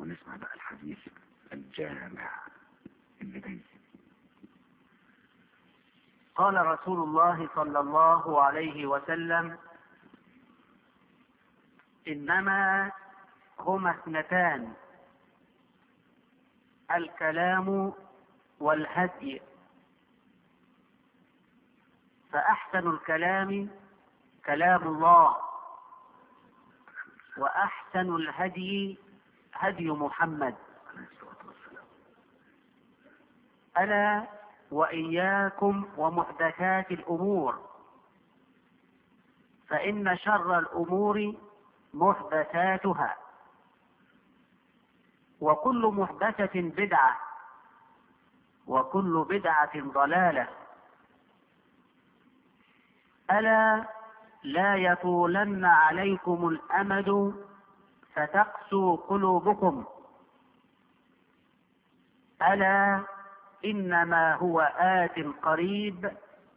ونسمع بقى الحديث الجامع اللي جاي قال رسول الله صلى الله عليه وسلم إنما هما اثنتان الكلام والهدي فأحسن الكلام كلام الله وأحسن الهدي هدي محمد عليه الصلاة والسلام ألا وإياكم ومحدثات الأمور فإن شر الأمور محدثاتها وكل محدثة بدعة وكل بدعة ضلالة ألا لا يطولن عليكم الأمد فتقسو قلوبكم ألا إنما هو آت قريب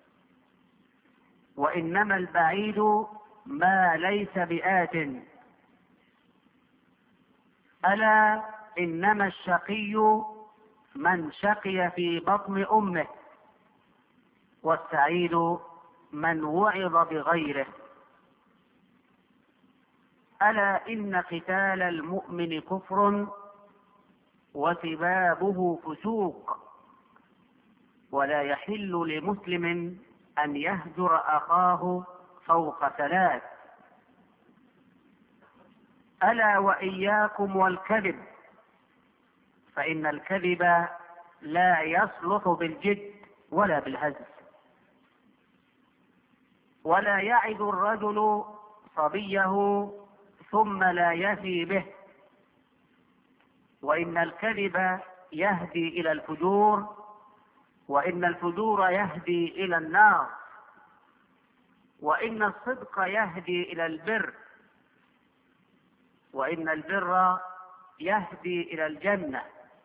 وإنما البعيد ما ليس بآت ألا إنما الشقي من شقي في بطن أمه والسعيد من وعظ بغيره ألا إن قتال المؤمن كفر وسبابه فسوق ولا يحل لمسلم أن يهجر أخاه فوق ثلاث ألا وإياكم والكذب فإن الكذب لا يصلح بالجد ولا بالهزل ولا يعد الرجل صبيه ثم لا يفي به وإن الكذب يهدي إلى الفجور وإن الفجور يهدي إلى النار وإن الصدق يهدي إلى البر وإن البر يهدي إلى الجنة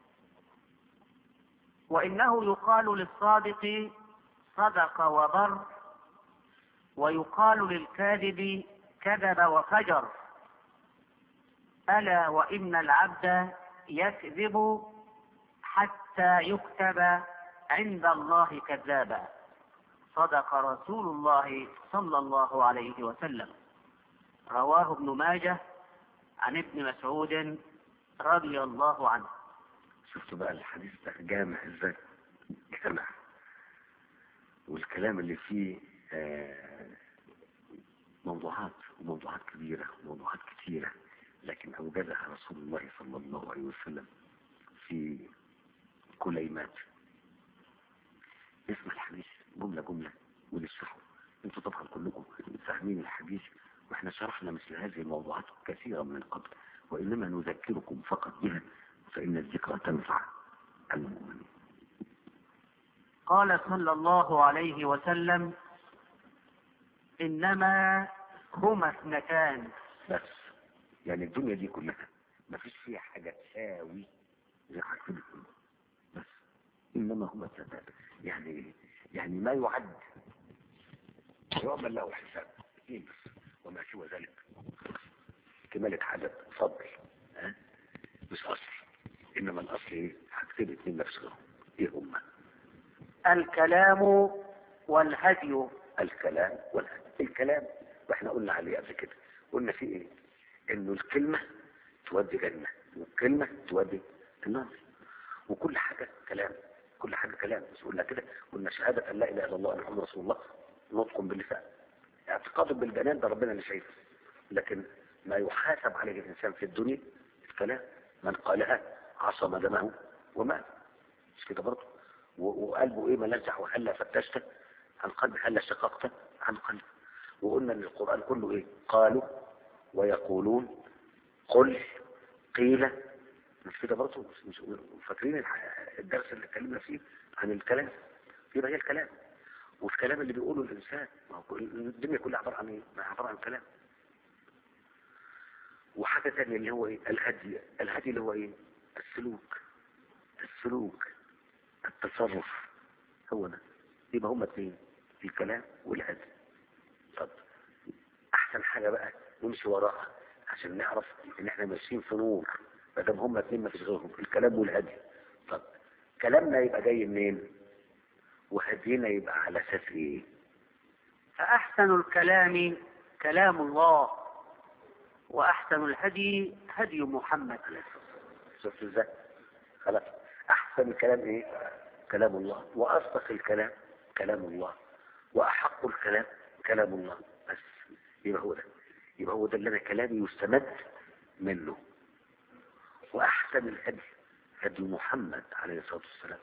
وإنه يقال للصادق صدق وبر ويقال للكاذب كذب وفجر ألا وإن العبد يكذب حتى يكتب عند الله كذابا صدق رسول الله صلى الله عليه وسلم رواه ابن ماجه عن ابن مسعود رضي الله عنه شفتوا بقى الحديث ده جامع ازاي جامع والكلام اللي فيه آه، موضوعات وموضوعات كبيرة وموضوعات كثيرة لكن أوجدها رسول الله صلى الله عليه وسلم في كليمات اسمع الحديث جملة جملة وللصحو انتوا طبعا كلكم فاهمين الحديث واحنا شرحنا مثل هذه الموضوعات كثيرا من قبل وإنما نذكركم فقط بها فإن الذكرى تنفع المؤمنين قال صلى الله عليه وسلم إنما هما اثنتان بس يعني الدنيا دي كلها ما فيش فيها حاجة تساوي زي حاجتين كله بس إنما هما الثلاثة يعني إيه؟ يعني ما يعد يعمل له حساب اثنين بس وما سوى ذلك كمالة عدد فضل ها مش أصل إنما الأصل إيه حاجتين اتنين نفسهم إيه هما الكلام والهدي الكلام والهدي الكلام واحنا قلنا عليه قبل كده قلنا فيه ايه انه الكلمة تودي جنة والكلمة تودي النار وكل حاجة كلام كل حاجة كلام بس قلنا كده قلنا شهادة ان لا اله الا الله محمد رسول الله نطق باللسان اعتقاد بالجنان ده ربنا اللي شايفه لكن ما يحاسب عليه الانسان في الدنيا الكلام من قالها عصم دمه ومات مش كده برضه و- وقلبه ايه ملزع وهلا فتشته عن قلب هلا شققته عن قلب وقلنا ان القرآن كله ايه قالوا ويقولون قل قيل مش كده برضه مش مش فاكرين الح- الدرس اللي اتكلمنا فيه عن الكلام يبقى هي الكلام والكلام اللي بيقوله الانسان ما هو كل- الدنيا كلها عباره عن ايه؟ ما هي عباره عن كلام وحاجه ثانيه اللي هو ايه؟ الهدي الهدي اللي هو ايه؟ السلوك السلوك التصرف هو ده يبقى هما اثنين الكلام والهدي طب احسن حاجه بقى نمشي وراها عشان نعرف ان احنا ماشيين في نور ما دام هما اتنين ما فيش غيرهم الكلام والهدي طب كلامنا يبقى جاي منين وهدينا يبقى على اساس ايه فأحسن الكلام كلام الله وأحسن الهدي هدي محمد شفت ازاي خلاص احسن الكلام ايه كلام الله واصدق الكلام كلام الله واحق الكلام كلام الله بس يبقى هو ده يبقى هو ده اللي انا كلامي يستمد منه واحسن الهدي هدي محمد عليه الصلاه والسلام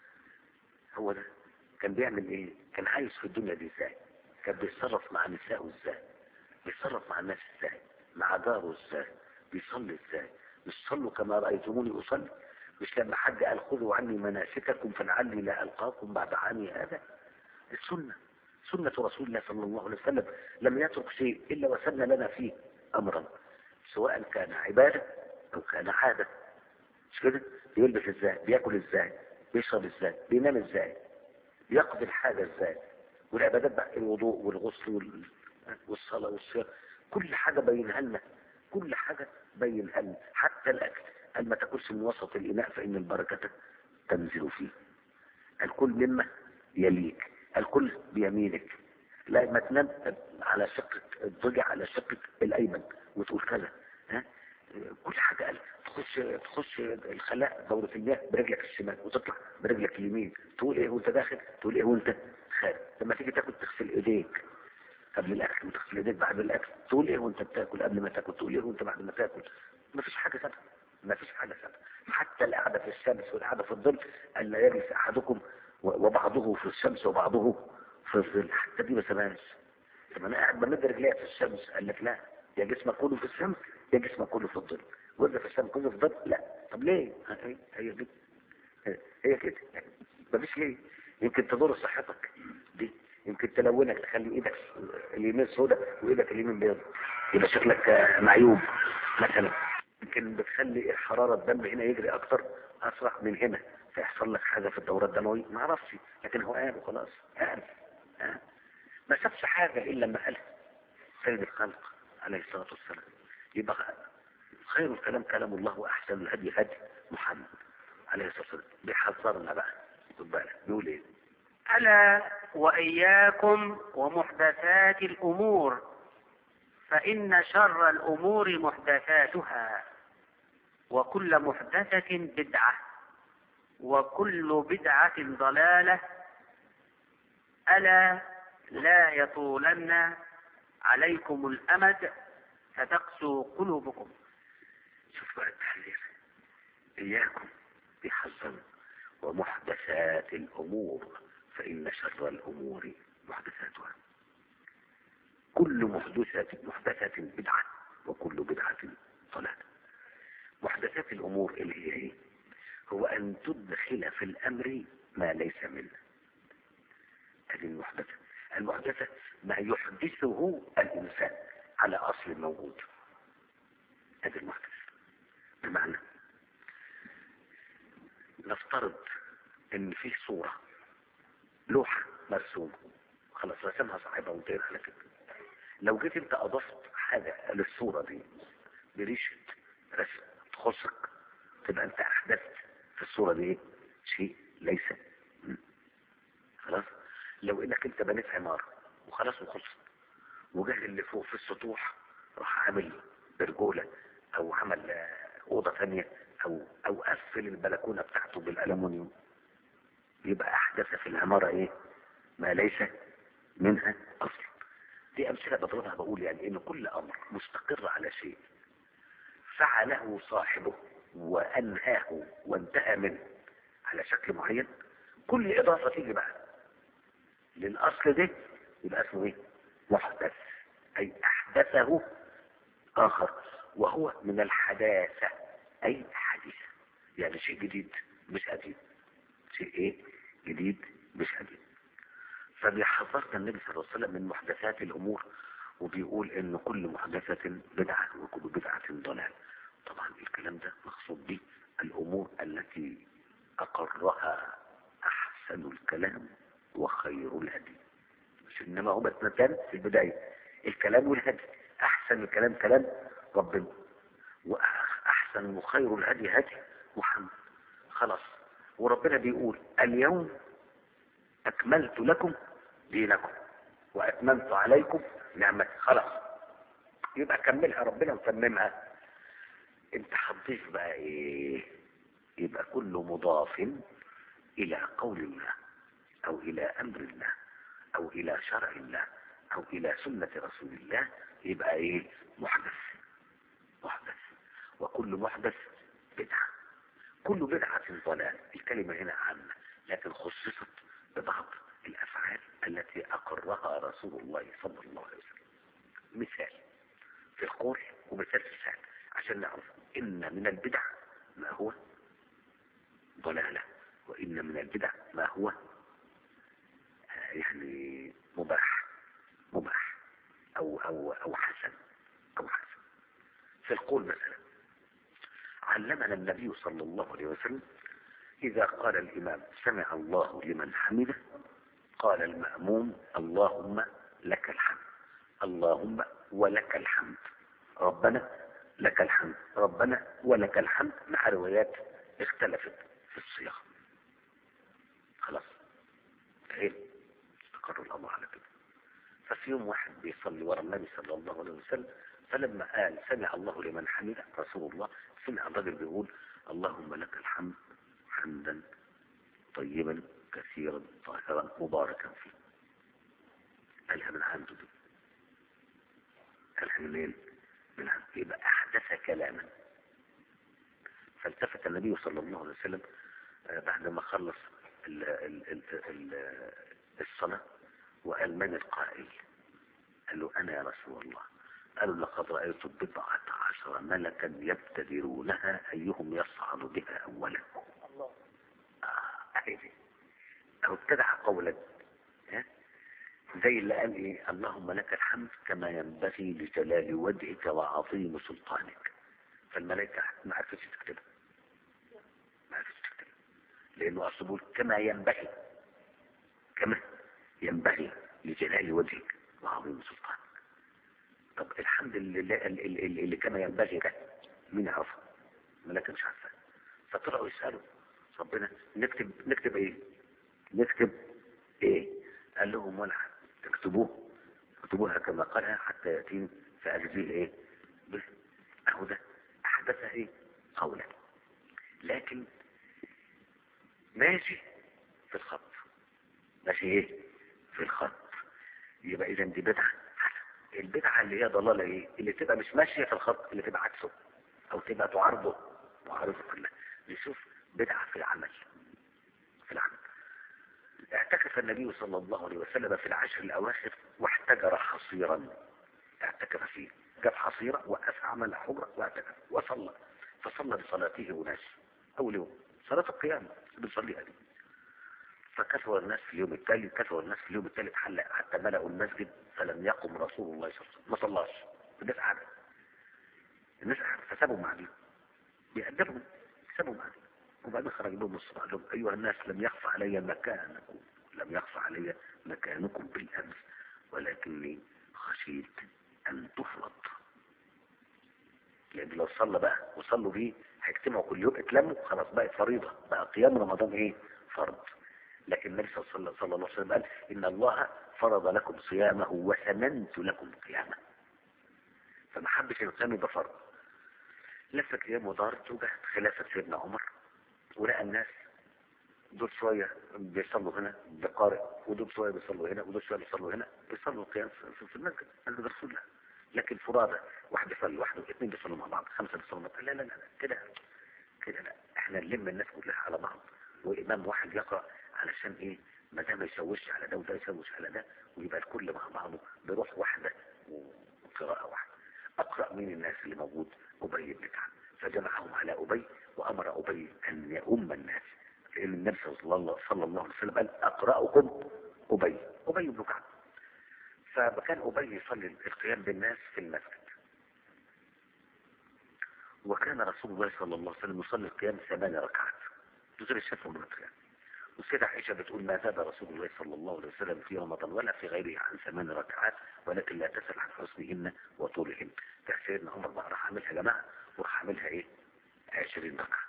هو ده كان بيعمل ايه كان عايش في الدنيا دي ازاي كان بيتصرف مع نسائه ازاي بيتصرف مع الناس ازاي مع جاره ازاي بيصلي ازاي مش صلوا كما رايتموني اصلي مش لما حد قال خذوا عني مناسككم فلعلي لا القاكم بعد عامي هذا السنه سنه رسول الله صلى الله عليه وسلم لم يترك شيء الا وسن لنا فيه امرا سواء كان عباده او كان عاده مش كده بيلبس ازاي بياكل ازاي بيشرب ازاي بينام ازاي بيقضي الحاجه ازاي والعبادات بقى الوضوء والغسل وال... والصلاه والصيام كل حاجه بينها لنا كل حاجه بينها لنا حتى الاكل قال ما تاكلش من وسط الاناء فان البركه تنزل فيه الكل مما يليك الكل بيمينك لا ما تنام على شقك الضجع على شقك الايمن وتقول كذا ها كل حاجه قال تخش تخش الخلاء دورة المياه برجلك الشمال وتطلع برجلك اليمين تقول ايه وانت داخل تقول ايه وانت خارج لما تيجي تاكل تغسل ايديك قبل الاكل وتغسل ايديك بعد الاكل تقول ايه وانت بتاكل قبل ما تاكل تقول ايه وانت بعد ما تاكل ما فيش حاجه ثابته ما فيش حاجه ثابته حتى القعده في الشمس والقعده في الظل الا يجلس احدكم وبعضه في الشمس وبعضه في الظل حتى دي ما سمعهاش طب انا قاعد بمد رجليا في الشمس قال لك لا يا جسمك كله في الشمس يا جسمك كله في الظل وإذا في الشمس كله في الظل لا طب ليه هي هي دي هي كده مفيش ليه يمكن تضر صحتك دي يمكن تلونك تخلي ايدك اليمين سوداء وايدك اليمين بيض يبقى شكلك معيوب مثلا يمكن بتخلي الحراره الدم هنا يجري اكتر اسرع من هنا فيحصل لك حاجه في الدوره الدمويه ما اعرفش لكن هو قال وخلاص قال ها ما سابش حاجه الا لما قالها سيد الخلق عليه الصلاه والسلام يبقى خير الكلام كلام الله واحسن الهدي هدي محمد عليه الصلاه والسلام بيحذرنا بقى خد بالك بيقول ايه ألا وإياكم ومحدثات الأمور فإن شر الأمور محدثاتها وكل محدثة بدعة وكل بدعة ضلالة ألا لا يطولن عليكم الأمد فتقسو قلوبكم شوف بقى التحذير إياكم بحذر ومحدثات الأمور فإن شر الأمور محدثاتها كل محدثة محدثة بدعة وكل بدعة ضلالة محدثات الأمور اللي هي إيه؟ هو أن تدخل في الأمر ما ليس منه هذه المحدثة المحدثة ما يحدثه الإنسان على أصل موجود هذه المحدثة بمعنى نفترض ان في صورة لوحة مرسومة خلاص رسمها صاحبها وانتهينا على كده لو جيت انت اضفت حاجة للصورة دي بريشة رسم تخصك تبقى انت احدثت في الصورة دي ايه؟ شيء ليس م. خلاص لو انك انت بنيت عمارة وخلاص وخلصت وجه اللي فوق في السطوح راح عامل برجولة او عمل آه، اوضة ثانية او او قفل البلكونة بتاعته بالالومنيوم يبقى احدث في العمارة ايه ما ليس منها اصل دي امثلة بضربها بقول يعني ان كل امر مستقر على شيء فعله صاحبه وانهاه وانتهى منه على شكل معين كل اضافة تيجي بقى للاصل ده يبقى اسمه ايه محدث اي احدثه اخر وهو من الحداثة اي حديث يعني شيء جديد مش قديم شيء ايه جديد مش قديم فبيحذرنا النبي صلى الله عليه وسلم من محدثات الامور وبيقول ان كل محدثة بدعة وكل بدعة ضلال طبعا الكلام ده مقصود به الامور التي اقرها احسن الكلام وخير الهدي مش انما هما اثنتان في البداية الكلام والهدي احسن الكلام كلام ربنا واحسن واحسن وخير الهدي هدي محمد خلاص وربنا بيقول اليوم اكملت لكم دينكم واتممت عليكم نعمتي خلاص يبقى كملها ربنا وتممها انت هتضيف بقى ايه يبقى كل مضاف الى قول الله او الى امر الله او الى شرع الله او الى سنة رسول الله يبقى ايه محدث محدث وكل محدث بدعة كل بدعة ضلال الكلمة هنا عامة لكن خصصت ببعض الافعال التي اقرها رسول الله صلى الله عليه وسلم مثال في القول ومثال في الفعل عشان نعرف ان من البدع ما هو ضلالة وان من البدع ما هو آه، يعني مباح مباح او او او حسن او حسن في القول مثلا علمنا النبي صلى الله عليه وسلم اذا قال الامام سمع الله لمن حمده قال المأموم اللهم لك الحمد اللهم ولك الحمد ربنا لك الحمد ربنا ولك الحمد مع روايات اختلفت في الصيغ خلاص ايه استقر الامر على كده ففي يوم واحد بيصلي ورا النبي صلى الله عليه وسلم فلما قال سمع الله لمن حمده رسول الله سمع الرجل بيقول اللهم لك الحمد حمدا طيبا كثيرا طاهرا مباركا فيه قالها من عنده دي قالها منين من عنده يبقى احدث كلاما فالتفت النبي صلى الله عليه وسلم آه، بعد ما خلص ال ال ال ال الصلاة وقال من القائل قال له أنا يا رسول الله قالوا لقد رأيت بضعة عشر ملكا يبتدرونها أيهم يصعد بها أولا الله آه أهدي أو ابتدع قولا ها؟ زي اللي قال إيه اللهم لك الحمد كما ينبغي لجلال وجهك وعظيم سلطانك فالملائكة ما عرفتش تكتبها ما عرفتش تكتبها لأنه أصل بيقول كما ينبغي كما ينبغي لجلال وجهك وعظيم سلطانك طب الحمد لله اللي, اللي, اللي كما ينبغي ده مين يعرفه الملائكة مش عارفة فطلعوا يسألوا ربنا نكتب نكتب ايه نكتب ايه قال لهم ولا حد تكتبوه اكتبوها كما قالها حتى يأتين في أجزيل ايه بس اهو ده احدثها ايه قولا لكن ماشي في الخط ماشي ايه في الخط يبقى اذا دي بدعة حسن البدعة اللي هي ضلالة ايه اللي تبقى مش ماشية في الخط اللي تبقى عكسه او تبقى تعارضه تعارضه كلها نشوف بدعة في العمل في العمل اعتكف النبي صلى الله عليه وسلم في العشر الاواخر واحتجر حصيرا اعتكف فيه جاب حصيرة وقف عمل حجرة واعتكف وصلى فصلى بصلاته أناس أول يوم صلاة القيام بنصليها دي فكثر الناس في اليوم التالي كثر الناس في اليوم التالي حل حتى ملأوا المسجد فلم يقم رسول الله صلى الله عليه وسلم ما صلاش الناس قاعدة الناس قاعدة فسابوا معدين بيأدبهم سابوا معدين وبعدين خرج لهم الصبح قال لهم أيها الناس لم يخفى علي مكانكم لم يخفى علي مكانكم بالأمس ولكني خشيت أن تفرض لأن لو صلى بقى وصلوا بيه هيجتمعوا كل يوم اتلموا خلاص بقت فريضة بقى قيام رمضان ايه فرض لكن النبي صلى الله صلى الله عليه وسلم قال إن الله فرض لكم صيامه وسننت لكم قيامه فما حبش القيام يبقى فرض لفت ايام ودارت وجهت خلافة سيدنا عمر ولقى الناس دول شوية بيصلوا هنا بقارئ ودول شوية بيصلوا هنا ودول شوية بيصلوا هنا بيصلوا القيام في في المسجد عند رسول الله لكن فرادى واحد يصلي واحد اثنين بيصلوا مع بعض خمسة بيصلوا مع بعض لا لا لا لا، كده كده لا احنا نلم الناس كلها على بعض وإمام واحد يقرأ علشان ايه ما ده ما يشوش على ده وده يشوش على ده ويبقى الكل مع بعضه بروح واحدة وقراءة واحدة أقرأ مين الناس اللي موجود أبي بن كعب فجمعهم على أبي وأمر أبي أن يؤم الناس لأن النبي صلى الله صلى الله عليه وسلم قال أقرأكم أبي أبي بن كعب فكان أبي يصلي القيام بالناس في المسجد وكان رسول الله صلى الله عليه وسلم يصلي القيام ثمان ركعات غير الشفع والوتر يعني والسيدة عائشة بتقول ما زاد رسول الله صلى الله عليه وسلم في رمضان ولا في غيره عن ثمان ركعات ولكن لا تسأل عن حسنهن وطولهن ده سيدنا عمر بقى راح عاملها جماعة وراح عاملها ايه عشرين ركعة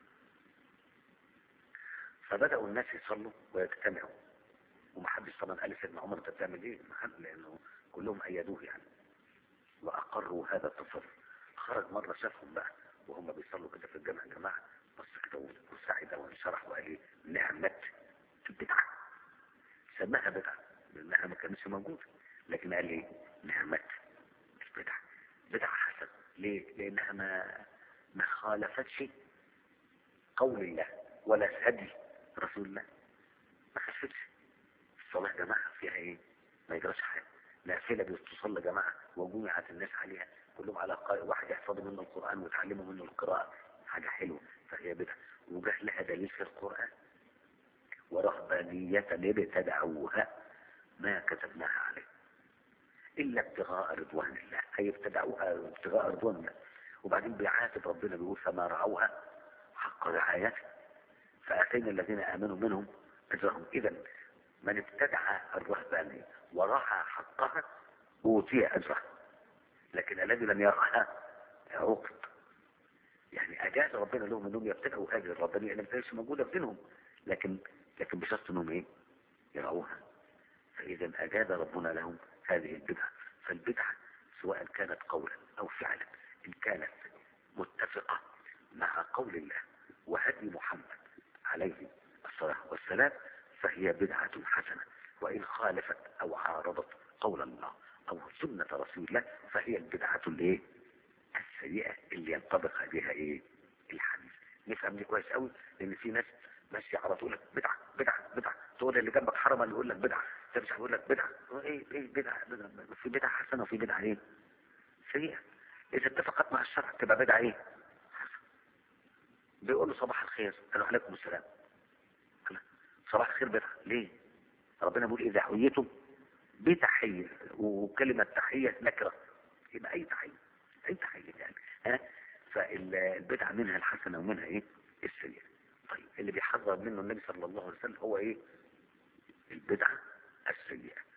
فبدأوا الناس يصلوا ويجتمعوا ومحدش طبعا قال سيدنا عمر انت بتعمل ايه؟ محد لانه كلهم ايدوه يعني واقروا هذا التصرف خرج مرة شافهم بقى وهم بيصلوا كده في الجامع يا جماعة بص كده وسعد وانشرح وقال ايه نعمة البدعة سماها بدعة لانها ما كانتش موجودة لكن قال ايه نعمة البدعة بدعة حسن ليه؟ لانها ما ما خالفتش قول الله ولا هدي رسول الله ما خالفتش الصلاة يا جماعة فيها ايه ما يجراش حاجة نافلة بتصلى جماعة وجمعت الناس عليها كلهم على قارئ واحد يحفظ منه القرآن ويتعلموا منه القراءة حاجة حلوة فهي بدعة وجه لها دليل في القرآن ورهبانية ابتدعوها ما كتبناها عليه إلا ابتغاء رضوان الله أي ابتدعوها ابتغاء رضوان الله وبعدين بيعاتب ربنا بيقول فما رعوها حق رعايته فأتينا الذين آمنوا منهم أجرهم إذا من ابتدع الرهبانية ورعى حقها أوتي أجره لكن الذي لم يرعها عوقب يعني أجاز ربنا لهم أنهم يبتدعوا هذه الرهبانية اللي ما كانتش موجودة في دينهم لكن لكن بشرط أنهم إيه؟ يرعوها فإذا أجاز ربنا لهم هذه البدعة فالبدعة سواء كانت قولا أو فعلا إن كانت متفقة مع قول الله وهدي محمد عليه الصلاة والسلام فهي بدعة حسنة وإن خالفت أو عارضت قول الله أو سنة رسول الله فهي البدعة الايه السيئة اللي ينطبق عليها ايه الحديث نفهم دي كويس قوي لان في ناس ماشية على طول بدعة بدعة بدعة تقول اللي جنبك حرما يقول لك بدعة ده مش هيقول لك بدعة ايه ايه بدعة بدعة في بدعة حسنة وفي بدعة ايه سيئة اذا اتفقت مع الشرع تبقى بدعة ايه حسنة بيقول له صباح الخير قالوا عليكم السلام صباح الخير بدعة ليه ربنا بيقول اذا حييتم بتحية وكلمة تحية نكرة يبقى اي تحية اي تحية يعني ها فالبدعة منها الحسنة ومنها ايه السيئة طيب اللي بيحذر منه النبي صلى الله عليه وسلم هو ايه البدعة السيئة